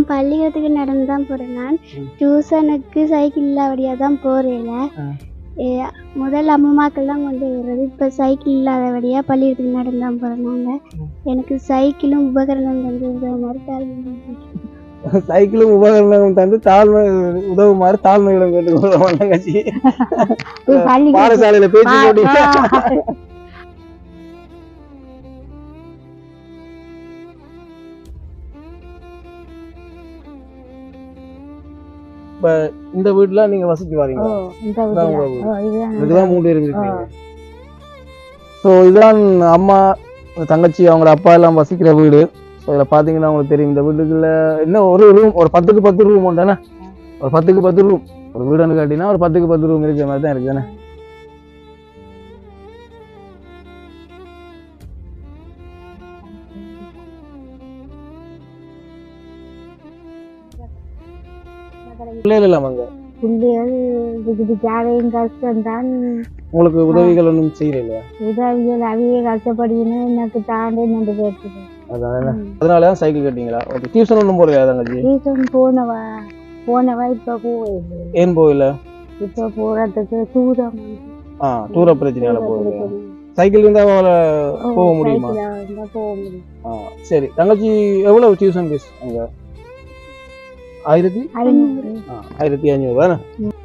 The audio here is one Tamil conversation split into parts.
பள்ளிக்கூடத்துக்கு நடந்து தான் போகிறேன் நான் ம். டியூஷனுக்கு சைக்கிள் இல்லாதபடியாக தான் போகிறேன் ஆ. முதல்ல அம்மாக்கள் தான் கொண்டு வர்றது இப்போ சைக்கிள் இல்லாதபடியாக பள்ளிக்கூடத்துக்கு நடந்து தான் போகிறோம் நாங்கள் ம். எனக்கு சைக்கிளும் உபகரணம் தந்து உதவ மாதிரி தாழ்வு சைக்கிளும் உபகரணம் தந்து தாழ்மை உதவுமாறு தாழ்மையிடம் கேட்டுக்கொள்வோம் தங்கச்சி பாடசாலையில பேச்சு போட்டி இப்ப இந்த வீட்டுல நீங்க வசிச்சு வரீங்க இதுதான் உங்க வீடு. இதுதான் மூணு பேர் இருக்கீங்க ஸோ இதுதான் அம்மா தங்கச்சி அவங்க அப்பா எல்லாம் வசிக்கிற வீடு ஸோ இதில் பார்த்தீங்கன்னா உங்களுக்கு தெரியும் இந்த வீட்டுக்குள்ள என்ன ஒரு ரூம் ஒரு பத்துக்கு பத்து ரூம் உண்டானே ஒரு பத்துக்கு பத்து ரூம் ஒரு வீடுன்னு கேட்டீங்கன்னா ஒரு பத்துக்கு பத்து ரூம் இருக்கிற மாதிரி தான் இருக்கு தானே பிள்ளைகள் இல்லாம அங்க பிள்ளைகள் இதுக்கு தேவையும் கஷ்டம்தான் உங்களுக்கு உதவிகள் ஒன்றும் செய்யல இல்லையா உதவிகள் அவைய கஷ்டப்படுதுன்னு எனக்கு தாண்டி நின்று போயிட்டு அதனால அதனால தான் சைக்கிள் கட்டிங்களா ஓகே டியூஷன் ஒன்றும் போகலையா தங்கச்சி ரீசன் போனவா போனவா இப்போ போகல ஏன் போகல இப்போ போறதுக்கு தூரம் ஆ தூர பிரச்சனையால போகல சைக்கிள் இருந்தால் அவளை போக முடியுமா சைக்கிள்ல இருந்தா போக முடியும் ஆ சரி தங்கச்சி எவ்வளவு டியூஷன் ஃபீஸ் அங்க ஆயிரத்தி ஐநூறு ஆ, ஆயிரத்தி ஐநூறு தானே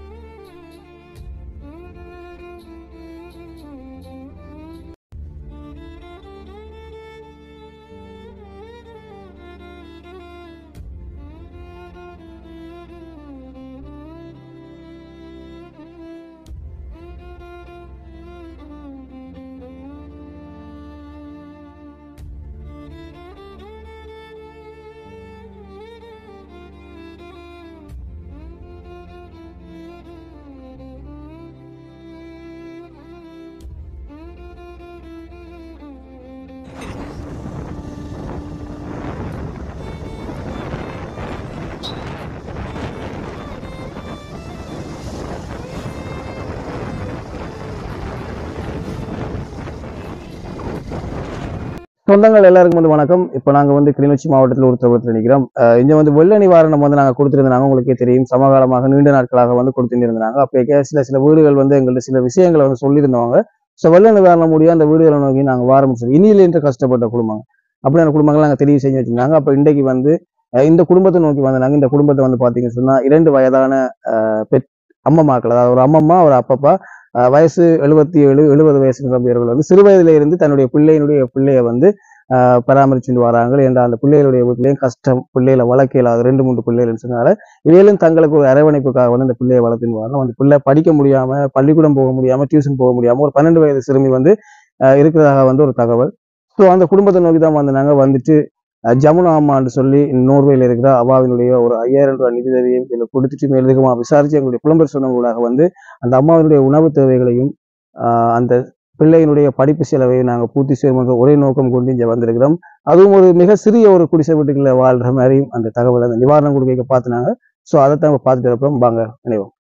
சொந்தங்கள் எல்லாருக்கும் வந்து வணக்கம் இப்போ நாங்கள் வந்து கிளிநொச்சி மாவட்டத்தில் ஒரு தவிரத்தில் நிற்கிறோம் இங்கே வந்து வெள்ள நிவாரணம் வந்து நாங்கள் கொடுத்துருந்தாங்க உங்களுக்கே தெரியும் சமகாலமாக நீண்ட நாட்களாக வந்து கொடுத்துருந்தாங்க அப்போ சில சில வீடுகள் வந்து எங்கள்ட்ட சில விஷயங்களை வந்து சொல்லியிருந்தவங்க ஸோ வெள்ள நிவாரணம் முடியும் அந்த வீடுகளை நோக்கி நாங்கள் வாரம் சொல்லி இனியில என்று கஷ்டப்பட்ட குடும்பம் அப்படியான குடும்பங்கள் நாங்கள் தெளிவு செஞ்சு வச்சிருந்தாங்க அப்போ இன்றைக்கு வந்து அஹ் இந்த குடும்பத்தை நோக்கி வந்தாங்க இந்த குடும்பத்தை வந்து பார்த்தீங்கன்னு சொன்னால் இரண்டு வயதான அஹ், பெட் அம்மம்மாக்கள் அதாவது ஒரு அம்மம்மா ஒரு அப்பப்பா அஹ், வயசு எழுபத்தி ஏழு எழுபது வயசு நிரம்பியவர்கள் வந்து சிறு வயதில இருந்து தன்னுடைய பிள்ளையினுடைய பிள்ளையை வந்து ஆஹ் பராமரிச்சுட்டு வராங்க என்ற அந்த பிள்ளைகளுடைய வீட்லயும் கஷ்டம் பிள்ளைகளை வளர்க்க இயலாது ரெண்டு மூன்று பிள்ளைகள் சொன்னால இவையிலும் தங்களுக்கு ஒரு அரவணைப்புக்காக வந்து அந்த பிள்ளையை வளர்த்துன்னு வராங்க அந்த பிள்ளை படிக்க முடியாம பள்ளிக்கூடம் போக முடியாம டியூஷன் போக முடியாம ஒரு பன்னெண்டு வயது சிறுமி வந்து ஆஹ் இருக்கிறதாக வந்து ஒரு தகவல் ஸோ அந்த குடும்பத்தை நோக்கி தான் வந்தாங்க வந்துட்டு அஹ் ஜமுனா அம்மான்னு சொல்லி நோர்வேல இருக்கிற அவாவினுடைய ஒரு ஐயாயிரம் ரூபாய் நிதி உதவியும் இதில் கொடுத்துட்டு மேலதிகமாக விசாரிச்சு எங்களுடைய புலம்பெயர் சொந்தங்களாக வந்து அந்த அம்மாவினுடைய உணவு தேவைகளையும் ஆஹ் அந்த பிள்ளையினுடைய படிப்பு செலவையும் நாங்கள் பூர்த்தி செய்யும் என்ற ஒரே நோக்கம் கொண்டு இங்கே வந்திருக்கிறோம் அதுவும் ஒரு மிக சிறிய ஒரு குடிசை வீட்டுக்குள்ள வாழ்ற மாதிரியும் அந்த தகவல் அந்த நிவாரணம் கொடுக்க பார்த்துனாங்க ஸோ அதைத்தான் இப்போ பார்த்துட்டு இருப்போம் வாங்க நினைவோம்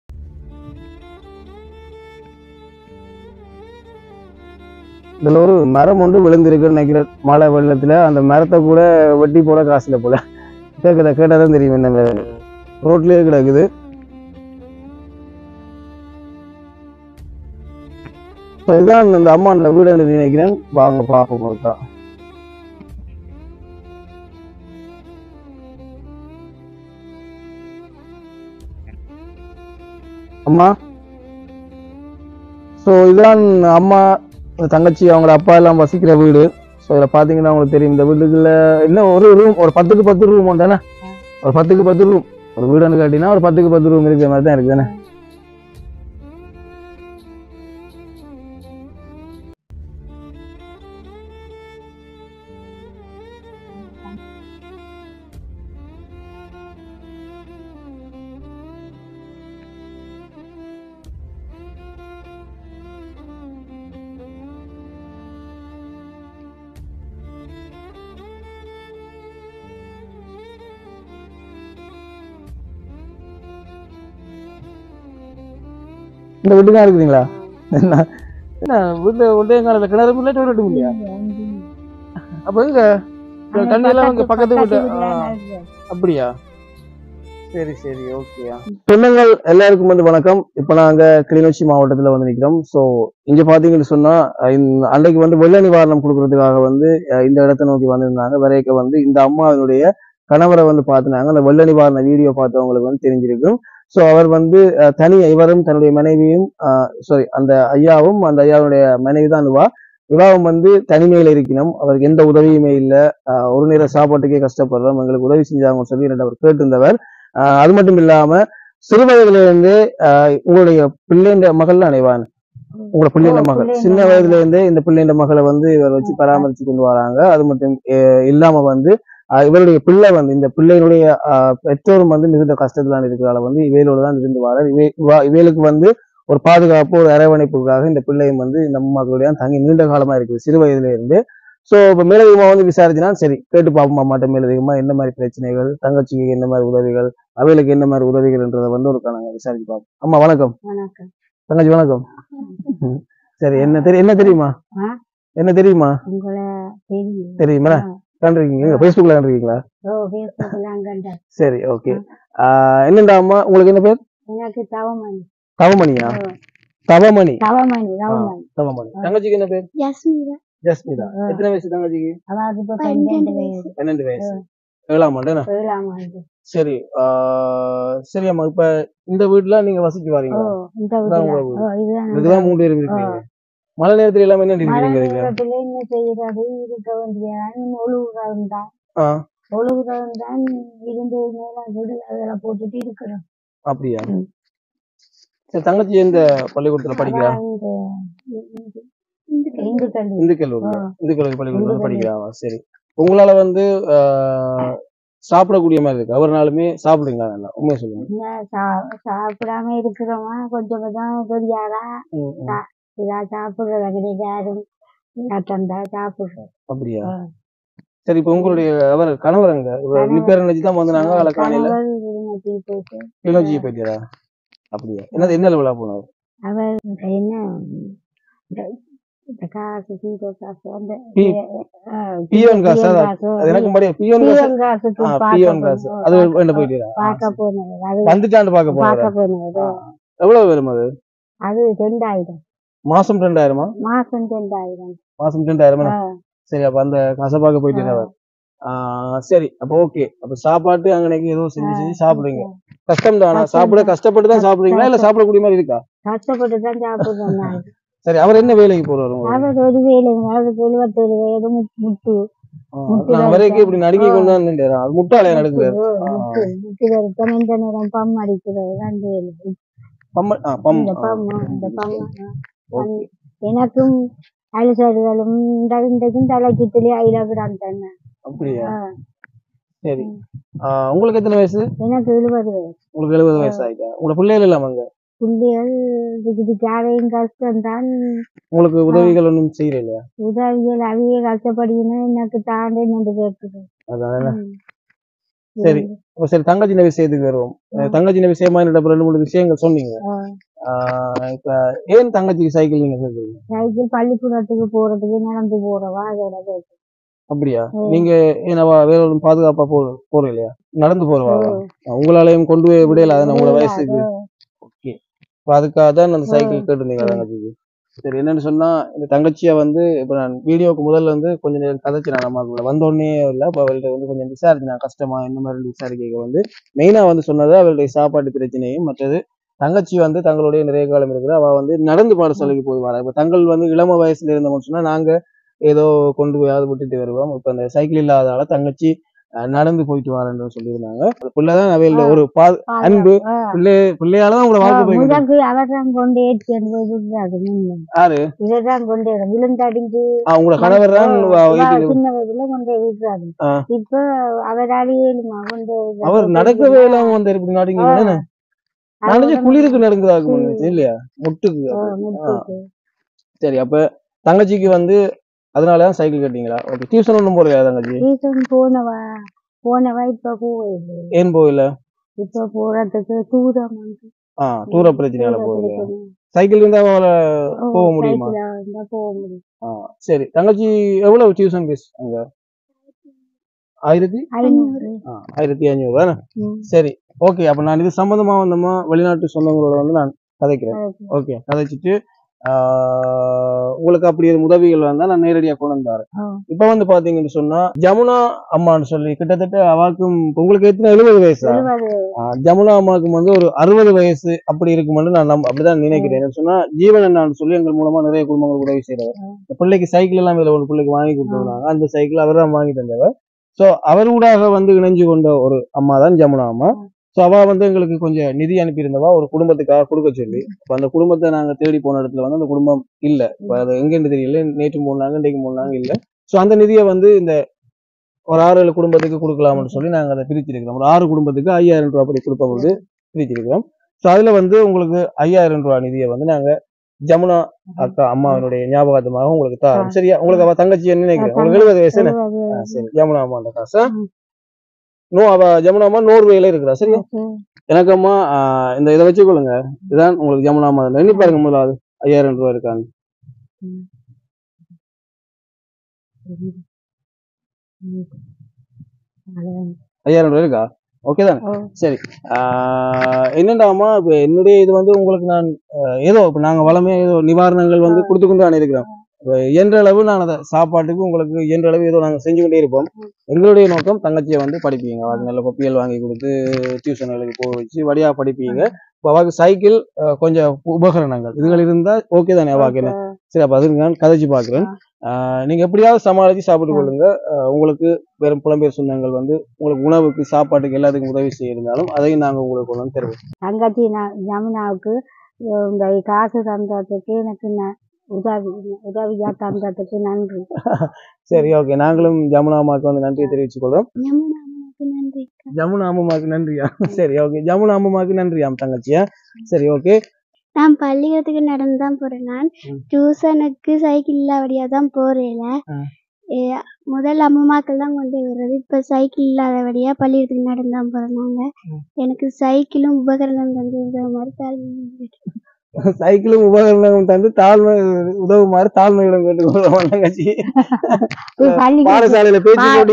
இதுல ஒரு மரம் ஒன்று விழுந்திருக்குன்னு நினைக்கிறேன் மழை வெள்ளத்துல அந்த மரத்தை கூட வெட்டி போட காசுல போல கேட்கல கேட்டாதான் தெரியும் என்ன ரோட்லயே கிடக்குது So இதுதான் அந்த அம்மா அந்த வீடு நினைக்கிறேன் வாங்க பார்ப்போம் ஒருக்கா அம்மா ஸோ இதுதான் அம்மா தங்கச்சி அவங்க அப்பா எல்லாம் வசிக்கிற வீடு ஸோ இதில் பார்த்தீங்கன்னா உங்களுக்கு தெரியும் இந்த வீட்டுக்குள்ள என்ன ஒரு ரூம் ஒரு பத்துக்கு பத்து ரூம் உண்டானே ஒரு பத்துக்கு பத்து ரூம் ஒரு வீடுன்னு கேட்டீங்கன்னா ஒரு பத்துக்கு பத்து ரூம் இருக்கிற மாதிரி தான் இருக்கு தானே இந்த வீட்டு தான் இருக்குதுங்களா என்ன என்ன வீட்டு ஒட்டே காலத்தில் கிணறு இல்லை டொய்லெட்டும் இல்லையா அப்போ எங்க இந்த தண்ணி எல்லாம் இங்க பக்கத்து வீட்டு ஆ, அப்படியா சரி சரி ஓகேயா சொந்தங்கள் எல்லாருக்கும் வந்து வணக்கம் இப்போ நாங்க கிளிநொச்சி மாவட்டத்துல வந்து நிக்கிறோம் ஸோ இங்க பாத்தீங்கன்னு சொன்னா அஹ் இந்த அன்றைக்கு வந்து வெள்ள நிவாரணம் கொடுக்கறதுக்காக வந்து அஹ் இந்த இடத்தை நோக்கி வந்திருந்தாங்க வரைக்க வந்து இந்த அம்மாவினுடைய கணவரை வந்து பார்த்துனாங்க அந்த வெள்ள நிவாரண வீடியோ பார்த்தவங்களுக்கு வந்து தெரிஞ்சிருக்கும் ஸோ அவர் வந்து அஹ், தனி இவரும் தன்னுடைய மனைவியும் சாரி அந்த ஐயாவும் அந்த ஐயாவுடைய மனைவி தான் இவா இவாவும் வந்து தனிமையில இருக்கணும் அவருக்கு எந்த உதவியுமே இல்லை ஒரு நேர சாப்பாட்டுக்கே கஷ்டப்படுறோம் எங்களுக்கு உதவி செஞ்சாங்கன்னு சொல்லி ரெண்டு அவர் கேட்டிருந்தவர் ஆஹ் அது மட்டும் இல்லாம சிறு வயதுல இருந்து ஆஹ் உங்களுடைய பிள்ளைண்ட மகள் அனைவான் உங்களோட பிள்ளைண்ட ஓ, மகள் பிள்ளைண்ட சின்ன மகள். வயதுல இருந்தே இந்த பிள்ளைண்ட மகளை வந்து இவர் வச்சு பராமரிச்சு கொண்டு வராங்க அது மட்டும் அஹ் இல்லாம வந்து ஆஹ் இவருடைய பிள்ளை வந்து இந்த பிள்ளையினுடைய ஆஹ் பெற்றோரும் வந்து மிகுந்த கஷ்டத்துல இருக்கிறால வந்து இவையிலோட தான் இருந்து வரார் இவை இவா- இவைகளுக்கு வந்து ஒரு பாதுகாப்பு ஒரு அரவணைப்புக்காக இந்த பிள்ளையும் வந்து இந்த அம்மாக்களுடைய தங்கி நீண்ட காலமா இருக்குது சிறு வயதுல இருந்து சோ இப்ப மேலதிகமா வந்து விசாரிச்சுனா சரி கேட்டு பார்ப்போம் அம்மாட்ட மேலதிகமா என்ன மாதிரி பிரச்சனைகள் தங்கச்சிக்கு என்ன மாதிரி உதவிகள் அவைகளுக்கு என்ன மாதிரி உதவிகள்ன்றதை வந்து ஒரு நாங்க விசாரிச்சு பார்ப்போம் அம்மா வணக்கம் வணக்கம் தங்கச்சி வணக்கம் ம். சரி என்ன தெரியும் என்ன தெரியுமா ஆ? என்ன தெரியுமா உங்களை தெரியும் தெரியுமா கண்டிருக்கீங்க ஃபேஸ்புக்ல கண்டிருக்கீங்களா ஓ பேசுறதுலாம் கண்ட சரி ஓகே என்னண்டா அம்மா உங்களுக்கு என்ன பேர் எனக்கு தவமணி தவமணியா ஓ, தவமணி தவமணி தவமணி தவமணி தங்கச்சிக்கு என்ன பேர் யஸ்மிதா ஜஸ்மிதா எத்தனை வயசு தங்கச்சிக்கு அதாவது இப்போ பன்னெண்டு வயசு பன்னெண்டு வயசு ஏழாம் ஆண்டு என்ன? ஏழாம் ஆண்டு சரி ஆஹ் சரி அம்மா இப்ப இந்த வீட்டுல நீங்க வசிச்சு ஓ வரீங்க இந்த இதான் வீட்டுல உங்க ஓ இதுதான் இதுதான் மூணு பேர் இருக்கீங்க மழை நேரத்துல எல்லாமே என்ன மழை இருக்கீங்க இதுல? நேரத்துல என்ன செய்யறது இருக்க வேண்டியதான் ஒழுகுறதும் தான் ஆ ஒழுகுறதும் தான் இருந்து மேல வீடு அதெல்லாம் போட்டுட்டு இருக்கிறோம் அப்படியா ம். சரி தங்கச்சி எந்த பள்ளிக்கூடத்துல படிக்கிறா அதான் இந்த இந்து கல்வி இந்து கல்லூரி ஆ. இந்து கல்லூரி பள்ளிக்கூடத்துல இந்து படிக்கிறாவா சரி உங்களால வந்து ஆஹ், சாப்பிடக்கூடிய மாதிரி இருக்கு அவர்னாலுமே சாப்பிடுங்களா நல்லா உண்மையை சொல்லுங்க என்ன சா- சாப்பிடாம இருக்கிறோமா கொஞ்சம் கொஞ்சம் தெரியாதா ம், ம். இதா சாப்பிடுறது கிடையாது தந்தா சாப்பிடுறோம் அப்படியா ஆ. சரி இப்ப உங்களுடைய அவர் கணவர் அங்க இவர் நீ பேர் நினைச்சு தான் வந்தாங்க அதில் காலையில கணவர் இருந்துச்சு போயிட்டு கிளர்ச்சி போயிட்டாரா அப்படியா என்னது என்ன லெவலா போனார் அவர் என்ன இந்த- இந்த காசு சீரோ காசு அந்த பி- ஆ, பிஎன் காசு பிஎன் அதான். காசு, அது எனக்கு மறுபடியும் பிஎன் காசு பிஎன் காசுக்கு ஆ பார்க்க பிஎன் காசு போனது. அது பார்க்க- என்ன போயிட்டா பார்க்க போனது அது வந்துட்டாண்டு பார்க்க போனாரு பார்க்க போனது எவ்வளவு வரும் அது அது ரெண்டாயிரம் மாசம் ரெண்டாயிரமா மாசம் ரெண்டாயிரம் மாசம் ரெண்டாயிரமா ஆ. சரி அப்ப அந்த காசை பார்க்க போயிட்டு அவர் ஆஹ் சரி அப்ப ஓகே அப்ப சாப்பாட்டு அங்கனைக்கு ஏதோ செஞ்சு செஞ்சு சாப்பிடுறீங்க கஷ்டம் தானா கஷ்டம் சாப்பிட தான். கஷ்டப்பட்டு தான் சாப்பிடுறீங்களா இல்ல சாப்பிடக்கூடிய மாதிரி இருக்கா கஷ்டப்பட்டு தான் சாப்பிடுறோம் நாங்க. சரி அவர் என்ன வேலைக்கு போறாரு உங்களுக்கு? அவர் ஒரு வேலை அவருக்கு எழுபத்தேழு வயது மு- முட்டு ஆ, முட்டு நான் வேலை வரைக்கும் இப்படி நடுக்கி கொண்டு வந்து அது முட்டாளையா நடக்குது ஓ, முட்டு முட்டு வரைக்கும் இந்த நேரம் பம் அடிக்கிறது தான் வேலை பம்ம ஆ, பம் இந்த ஆ, பம் இந்த பம் ஓகே. எனக்கும் அலுசர்களும் இன்றைக்கும் தலைச்சுத்திலே ஐலகுறான் தானே அப்படியா ஆ. சரி ஆ, உங்களுக்கு எத்தனை வயசு எனக்கு எழுபது வயசு உங்களுக்கு எழுபது வயசு ஆயிட்டா உங்களோட பிள்ளைகள் இல்லாமங்க பிள்ளைகள் இதுக்கு இதுக்காரையும் கஷ்டம்தான் உங்களுக்கு உதவிகள் ஒன்றும் செய்யல இல்லையா உதவிகள் அவிய கஷ்டப்படுகினா எனக்கு தாண்டி நின்று கேட்குது அதான் சரி. அப்ப சரி தங்கச்சின விஷயத்துக்கு வருவோம் அஹ் தங்கச்சின விஷயமா என்னோட ரெண்டு மூணு விஷயங்கள் சொன்னீங்க ஆஹ் இப்ப ஏன் தங்கச்சிக்கு சைக்கிள் நீங்க சேர்க்குறீங்க சைக்கிள் பள்ளிக்கூடத்துக்கு போறதுக்கு நடந்து போறவா அதோட கேட்டு அப்படியா ம். நீங்க ஏனவா வேற ஒரு பாதுகாப்பா போ போறோம் இல்லையா நடந்து போறவா உங்களாலையும் கொண்டு போய் விடையில அதான் உங்களோட வயசுக்கு ஓகே இப்ப அதுக்காக தான் அந்த சைக்கிள் கேட்டிருந்தீங்க தங்கச்சிக்கு சரி என்னன்னு சொன்னா இந்த தங்கச்சியை வந்து இப்ப நான் வீடியோக்கு முதல்ல வந்து கொஞ்ச நேரம் கதைச்சு நான் நம்ம வந்தோடனே இல்லை இப்போ அவள்கிட்ட வந்து கொஞ்சம் விசாரிச்சு நான் கஷ்டமா இந்த மாதிரி விசாரிக்க வந்து மெயினா வந்து சொன்னது அவளுடைய சாப்பாட்டு பிரச்சனையும் மற்றது தங்கச்சி வந்து தங்களுடைய நிறைய காலம் இருக்குது அவ வந்து நடந்து பாடசாலைக்கு போய் வரா இப்ப தங்கள் வந்து இளம வயசுல இருந்தோம்னு சொன்னா நாங்க ஏதோ கொண்டு போய் அதை விட்டுட்டு வருவோம் இப்ப அந்த சைக்கிள் இல்லாததால தங்கச்சி அஹ், நடந்து போயிட்டு வரேன்னு சொல்லியிருந்தாங்க அந்த பிள்ளைதான் அவையில ஒரு பா அன்பு பிள்ளை பிள்ளையால தான் உங்களை வாழ்க்கை போய் முதற்கு அவர்தான் கொண்டு ஏற்றி விடுறாரு யாரு இவர்தான் கொண்டு விழுந்தடிஞ்சு ஆஹ் உங்களோட கணவர் தான் வா- ஏத்தி- சின்ன வயதுல கொண்டு விடுறாரு ஆ. இப்ப அவராலேயே கொண்டு அவர் நடக்கவே இல்லாம வந்தாரு இப்படி நாடிங்க தானே நினைச்சு குளிருக்கு நடக்குதாக்கு முன்னாடி இல்லையா முட்டுக்கு சரி அப்ப தங்கச்சிக்கு வந்து அதனாலதான் சைக்கிள் கட்டிங்களா ஓகே டியூஷன் ஒண்ணும் போறீங்களா தங்கச்சி ரீசன் போனவா போனவா இப்ப போகல ஏன் போகல இப்ப போறதுக்கு தூரம் வந்து ஆ தூர பிரச்சனையால போகல சைக்கிள் இருந்தா அவளை போக முடியுமா சைக்கிள்ல இருந்தா போக முடியும் ஆ சரி தங்கச்சி எவ்வளவு டியூஷன் ஃபீஸ் அங்க ஆயிரத்தி ஐநூறு ஆ, ஆயிரத்தி அஞ்சூறு தானே ம். சரி ஓகே அப்ப நான் இது சம்பந்தமா வந்தோமா வெளிநாட்டு சொந்தங்களோட வந்து நான் கதைக்கிறேன் ஓகே கதைச்சிட்டு ஆஹ் உங்களுக்கு அப்படி எதுவும் உதவிகள் வந்தா நான் நேரடியா கொண்டு வந்தாரு ஆ. இப்ப வந்து பாத்தீங்கன்னு சொன்னா ஜமுனா அம்மான்னு சொல்லி கிட்டத்தட்ட அவாக்கும் உங்களுக்கு எத்தனை எழுபது வயசா எழுபது ஆஹ் ஜமுனா அம்மாவுக்கு வந்து ஒரு அறுபது வயசு அப்படி இருக்குமென்னு நான் நம்ப- அப்படிதான் நினைக்கிறேன் என்னன்னு சொன்னா ஜீவன் அண்ணான்னு சொல்லி எங்கள் மூலமா நிறைய குடும்பங்களுக்கு உதவி செய்றவர் இந்த பிள்ளைக்கு சைக்கிள் எல்லாம் வேற ஒரு பிள்ளைக்கு வாங்கி கொடுத்துருந்தாங்க அந்த சைக்கிள் அவர் தான் வாங்கி தந்தவர் சோ அவர் ஊடாக வந்து இணைஞ்சு கொண்ட ஒரு அம்மா தான் ஜமுனா அம்மா சோ அவ வந்து எங்களுக்கு கொஞ்சம் நிதி அனுப்பியிருந்தவா ஒரு குடும்பத்துக்காக கொடுக்க சொல்லி இப்ப அந்த குடும்பத்தை நாங்க தேடி போன இடத்துல வந்து அந்த குடும்பம் இல்ல இப்ப அது எங்கன்னு தெரியல நேற்று போனாங்க இன்றைக்கு போனாங்க இல்ல சோ அந்த நிதியை வந்து இந்த ஒரு ஆறு ஏழு குடும்பத்துக்கு கொடுக்கலாம்னு சொல்லி நாங்க அதை பிரிச்சிருக்கிறோம் ஒரு ஆறு குடும்பத்துக்கு ஐயாயிரம் ரூபாய் அப்படி கொடுப்போம் வந்து பிரிச்சிருக்கிறோம் ஸோ அதுல வந்து உங்களுக்கு ஐயாயிரம் ரூபாய் நிதியை வந்து நாங்க ஜமுனா அக்கா அம்மாவினுடைய ஞாபகார்த்தமாக உங்களுக்கு தரோம் சரியா உங்களுக்கு அவ தங்கச்சி என்ன நினைக்கிறேன் உங்களுக்கு எழுபது வயசு என்ன? எழுபது ஆ, சரி ஜமுனா அம்மா காசா நோ அவ ஜமுனா அம்மா நோர்வேல இருக்கிறா சரியா எனக்கு அம்மா ஆ, இந்த இதை வச்சுக்கொள்ளுங்க இதான் உங்களுக்கு ஜமுனா அம்மா எண்ணி பாருங்க முதலாவது ஐயாயிரம் ரூபாய் இருக்காங்க ஐயாயிரம் ரூபாய் இருக்கா ஓகே தானே ஓ. சரி ஆஹ் என்னண்டாமா இப்ப என்னுடைய இது வந்து உங்களுக்கு நான் ஆஹ் ஏதோ இப்ப நாங்க வளமே ஏதோ நிவாரணங்கள் வந்து கொடுத்து கொண்டு தான் இருக்கிறோம் இப்ப இயன்ற அளவு நான் அதை சாப்பாட்டுக்கு உங்களுக்கு இயன்ற அளவு ஏதோ நாங்க செஞ்சு கொண்டே இருப்போம் எங்களுடைய நோக்கம் தங்கச்சியை வந்து படிப்பீங்க அவளுக்கு நல்ல பப்பியல் வாங்கி கொடுத்து டியூஷன்களுக்கு போக வச்சு வழியா படிப்பீங்க இப்போ அவாக்கு சைக்கிள் ஆஹ் கொஞ்சம் உபகரணங்கள் இதுகள் இருந்தா ஓகே தானே அவாக்கு என்ன சரி அப்ப அதுக்கு நான் கதைச்சு பாக்குறேன் ஆஹ் நீங்க எப்படியாவது சமாளிச்சு சாப்பிட்டு கொள்ளுங்க ஆஹ் உங்களுக்கு வெறும் புலம்பெயர் சொந்தங்கள் வந்து உங்களுக்கு உணவுக்கு சாப்பாட்டுக்கு எல்லாத்துக்கும் உதவி செய்யிருந்தாலும் அதையும் நாங்க உங்களுக்கு கொண்டு வந்து தருவோம் தங்கச்சி நான் ஜமுனாவுக்கு அஹ் இந்த காசு தந்ததுக்கு எனக்கு ந- உதவி உதவியா தந்ததுக்கு நன்றி சரி ஓகே நாங்களும் ஜமுனா அம்மாவுக்கு வந்து நன்றியை தெரிவித்துக் கொள்றோம் யமுனா அம்மாவுக்கு நன்றி ஜமுனா அம்மாவுக்கு நன்றியா சரி ஓகே ஜமுனா அம்மாவுக்கு நன்றியாம் தங்கச்சியா சரி ஓகே நான் பள்ளிக்கூடத்துக்கு நடந்து தான் போறேன் நான் ம். டியூஷனுக்கு சைக்கிள் இல்லாதபடியா தான் போறேன் ம். முதல்ல அம்மாக்கள் தான் கொண்டு வர்றது இப்ப சைக்கிள் இல்லாதபடியா பள்ளிக்கூடத்துக்கு நடந்து தான் போறோம் நாங்க ம். எனக்கு சைக்கிளும் உபகரணம் தந்து உதவ மாதிரி தாழ்மை சைக்கிளும் உபகரணம் தந்து தாழ்மை உதவுமாறு தாழ்மையிடம் கேட்டுக்கொள்றோம் தங்கச்சி பள்ளி பாடசாலையில பேச்சு போட்டி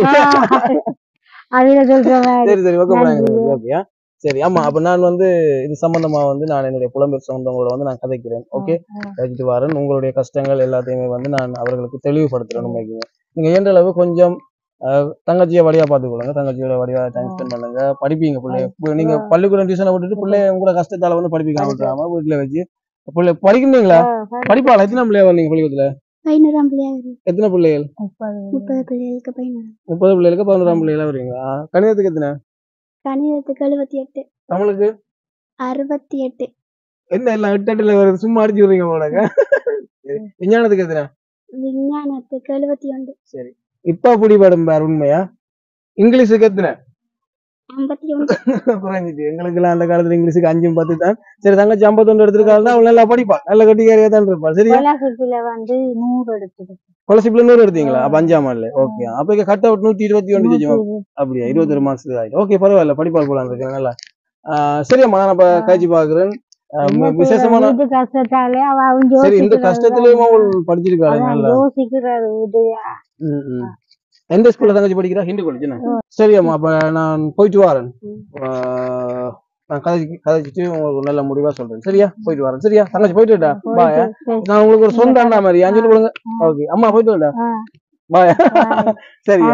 அதுல சொல்ற மாதிரி சரி சரி ஓகே நன்றி. ஓகேயா சரி ஆமா அப்ப நான் வந்து இது சம்பந்தமா வந்து நான் என்னுடைய புலம்பெயர் சொந்தங்களோட வந்து நான் கதைக்கிறேன் ஓகே கழிச்சிட்டு வரேன் உங்களுடைய கஷ்டங்கள் எல்லாத்தையுமே வந்து நான் அவர்களுக்கு தெளிவுபடுத்துறேன் உண்மைக்கு நீங்க இயன்ற அளவு கொஞ்சம் அஹ், தங்கச்சியை வழியா பாத்துக்கொள்ளுங்க தங்கச்சியோட வழியா டைம் ஸ்பெண்ட் பண்ணுங்க படிப்பீங்க பிள்ளைய இப்ப நீங்க பள்ளிக்கூடம் டியூஷனை விட்டுட்டு பிள்ளைய உங்களோட கஷ்டத்தால வந்து படிப்பிக்க விட்டுறாம வீட்டுல வச்சு பிள்ளை படிக்கிறீங்களா படிப்பாளா எத்தனை பிள்ளையா வந்தீங்க பள்ளிக்கூடத்துல பதினோராம் பிள்ளையாக எத்தனை பிள்ளைகள் முப்பது பிள்ளைகளுக்கு பதினோரு முப்பது பிள்ளைகளுக்கு பதினோராம் பிள்ளைகளா வருவீங்க ஆ, கணிதத்துக்கு எத்தனை கணிதத்துக்கு எழுபத்தி எட்டு தமிழுக்கு அறுபத்தி எட்டு என்ன எல்லாம் எட்டு எட்டுல வருது சும்மா அடிச்சு விடுறீங்க போனாக்க விஞ்ஞானத்துக்கு எத்தனை விஞ்ஞானத்துக்கு எழுபத்தி ஒன்று சரி இப்ப பிடிபடும் பார் உண்மையா இங்கிலீஷுக்கு எத்தனை ஐம்பத்தி ஒன்று குறைஞ்சிட்டு எங்களுக்கு எல்லாம் அந்த காலத்துல இங்கிலீஷுக்கு அஞ்சும் பத்து தான் சரி தங்கச்சி ஐம்பத்தொன்று எடுத்திருக்காங்க அவள் நல்லா படிப்பா நல்ல கட்டிக்காரியா தான் இருப்பா சரியா கொலாசத்துல வந்து நூறு எடுத்துட்டு கொலசிப்ல நூறு எடுத்தீங்களா அப்ப அஞ்சாம் இல்ல ஓகே அப்ப இங்க கட் அவுட் நூத்தி இருபத்தி ஒன்று செஞ்சோம் அப்படியா இருபத்தொரு மாசத்துக்கு ஆயிடும் ஓகே பரவாயில்ல படிப்பால் போலாம் இருக்கேன் நல்லா ஆஹ் சரியாம்மா நான் அப்ப காய்ச்சி பாக்குறேன் ஆஹ் என்ன செய்யறது? விசேஷமான வீட்டு கஷ்டத்தாலே அவ அவன் சரி இந்த யோசிக்கிறது கஷ்டத்திலயும் அவள் படிச்சிருக்காள் அதான் நல்லா யோசிக்கிறது இது ம், ம். எந்த ஸ்கூல்ல தங்கச்சி படிக்கிறா ஹிந்து காலேஜ் என்ன சரியாம்மா அப்ப நான் போயிட்டு வரேன் ஆஹ் நான் கதைச்சு கதைச்சிட்டு உங்களுக்கு ஒரு நல்ல முடிவா சொல்றேன் சரியா போயிட்டு வரேன் சரியா தங்கச்சி போயிட்டு வரட்டா பாய் நான் உங்களுக்கு ஒரு சொந்த அண்ணா மாதிரி அஞ்சு கொடுங்க ஓகே அம்மா போயிட்டு வரட்டா ஆ. பாய் சரியா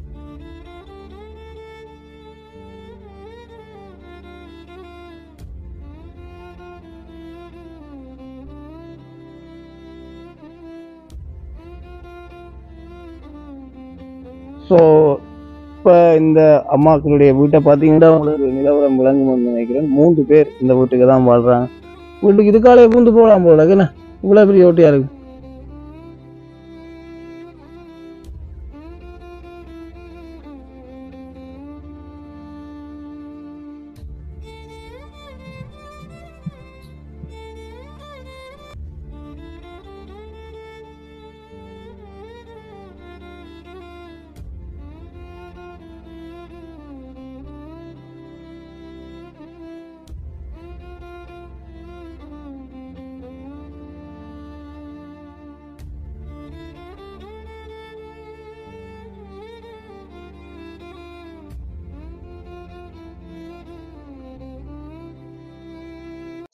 ஸோ இப்போ இந்த அம்மாக்களுடைய வீட்டை பார்த்தீங்கன்னா உங்களுக்கு நிலவரம் விளங்கும்னு நினைக்கிறேன் மூன்று பேர் இந்த வீட்டுக்கு தான் வாழ்றாங்க வீட்டுக்கு இதுக்காலே பூந்து போகலாம் போல என்ன இவ்வளோ பெரிய ஓட்டியா இருக்கு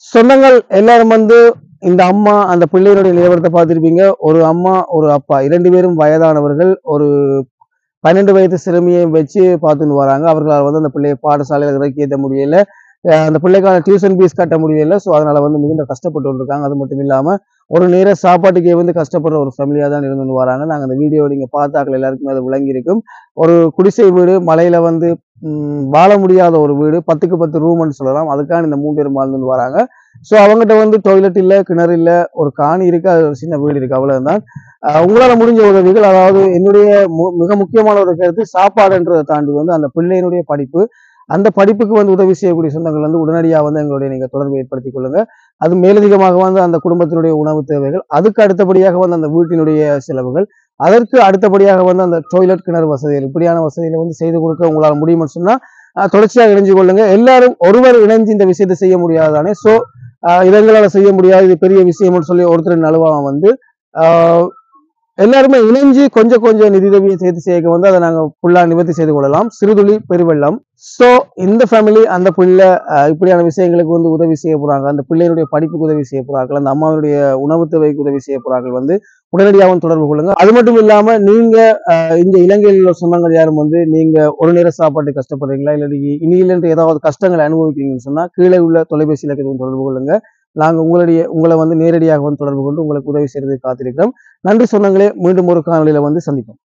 சொந்தங்கள் எல்லாரும் வந்து இந்த அம்மா அந்த பிள்ளையினுடைய நிலவரத்தை பார்த்திருப்பீங்க ஒரு அம்மா ஒரு அப்பா இரண்டு பேரும் வயதானவர்கள் ஒரு பன்னெண்டு வயது சிறுமியை வச்சு பார்த்துன்னு வராங்க அவர்களால் வந்து அந்த பிள்ளையை பாடசாலையில் இறக்கி ஏற்ற முடியல அஹ் அந்த பிள்ளைக்கான டியூஷன் ஃபீஸ் கட்ட முடியல ஸோ அதனால வந்து மிகுந்த கஷ்டப்பட்டு இருக்காங்க அது மட்டும் இல்லாம ஒரு நேர சாப்பாட்டுக்கே வந்து கஷ்டப்படுற ஒரு ஃபேமிலியாக தான் இருந்து வராங்க நாங்கள் அந்த வீடியோ நீங்க பார்த்தாக்கள் எல்லாருக்குமே அது விளங்கி இருக்கும் ஒரு குடிசை வீடு மலையில வந்து ம், வாழ முடியாத ஒரு வீடு பத்துக்கு பத்து ரூம்னு சொல்லலாம் அதுக்கான இந்த மூணு பேரும் வாழ்ந்துட்டு வராங்க ஸோ அவங்ககிட்ட வந்து டாய்லெட் இல்லை கிணறு இல்லை ஒரு காணி இருக்கு அது ஒரு சின்ன வீடு இருக்கு அவ்வளவுதான் அஹ் உங்களால முடிஞ்ச உதவிகள் அதாவது என்னுடைய மு- மிக முக்கியமான ஒரு கருத்து சாப்பாடுன்றதை தாண்டி வந்து அந்த பிள்ளையினுடைய படிப்பு அந்த படிப்புக்கு வந்து உதவி செய்யக்கூடிய சொந்தங்கள் வந்து உடனடியாக வந்து எங்களுடைய நீங்க தொடர்பு ஏற்படுத்திக் கொள்ளுங்க அது மேலதிகமாக வந்து அந்த குடும்பத்தினுடைய உணவு தேவைகள் அதுக்கு அடுத்தபடியாக வந்து அந்த வீட்டினுடைய செலவுகள் அதற்கு அடுத்தபடியாக வந்து அந்த டாய்லெட் கிணறு வசதிகள் இப்படியான வசதிகளை வந்து செய்து கொடுக்க உங்களால் முடியும்னு சொன்னா அஹ், தொடர்ச்சியாக இணைஞ்சு கொள்ளுங்க எல்லாரும் ஒருவர் இணைஞ்சு இந்த விஷயத்தை செய்ய முடியாதானே ஸோ இதங்களால செய்ய முடியாது இது பெரிய விஷயம்னு சொல்லி ஒருத்தர் நழுவாம வந்து ஆஹ், எல்லாருமே இணைஞ்சு கொஞ்சம் கொஞ்சம் நிதியுதவியை சேர்த்து சேர்க்க வந்து அதை நாங்கள் ஃபுல்லாக நிவர்த்தி செய்து கொள்ளலாம் சிறுதுளி பெருவெள்ளம் ஸோ இந்த ஃபேமிலி அந்த பிள்ளை ஆஹ், இப்படியான விஷயங்களுக்கு வந்து உதவி செய்ய போறாங்க அந்த பிள்ளையினுடைய படிப்புக்கு உதவி செய்ய போறார்கள் அந்த அம்மாவுடைய உணவு தேவைக்கு உதவி செய்ய போறார்கள் வந்து உடனடியாகவும் தொடர்பு கொள்ளுங்க அது மட்டும் இல்லாம நீங்க ஆஹ், இந்த இலங்கையில் உள்ள சொந்தங்கள் யாரும் வந்து நீங்க ஒரு நேர சாப்பாட்டு கஷ்டப்படுறீங்களா இல்லாட்டி இனியிலிருந்து ஏதாவது கஷ்டங்களை அனுபவிக்கிறீங்கன்னு சொன்னா கீழே உள்ள தொலைபேசி இலக்கத்துக்கு தொடர்பு கொள்ளுங்க நாங்க உங்களுடைய உங்களை வந்து நேரடியாக வந்து தொடர்பு கொண்டு உங்களுக்கு உதவி செய்யறதுக்கு காத்திருக்கிறோம் நன்றி சொந்தங்களே மீண்டும் ஒரு காணொலியில வந்து சந்திப்போம்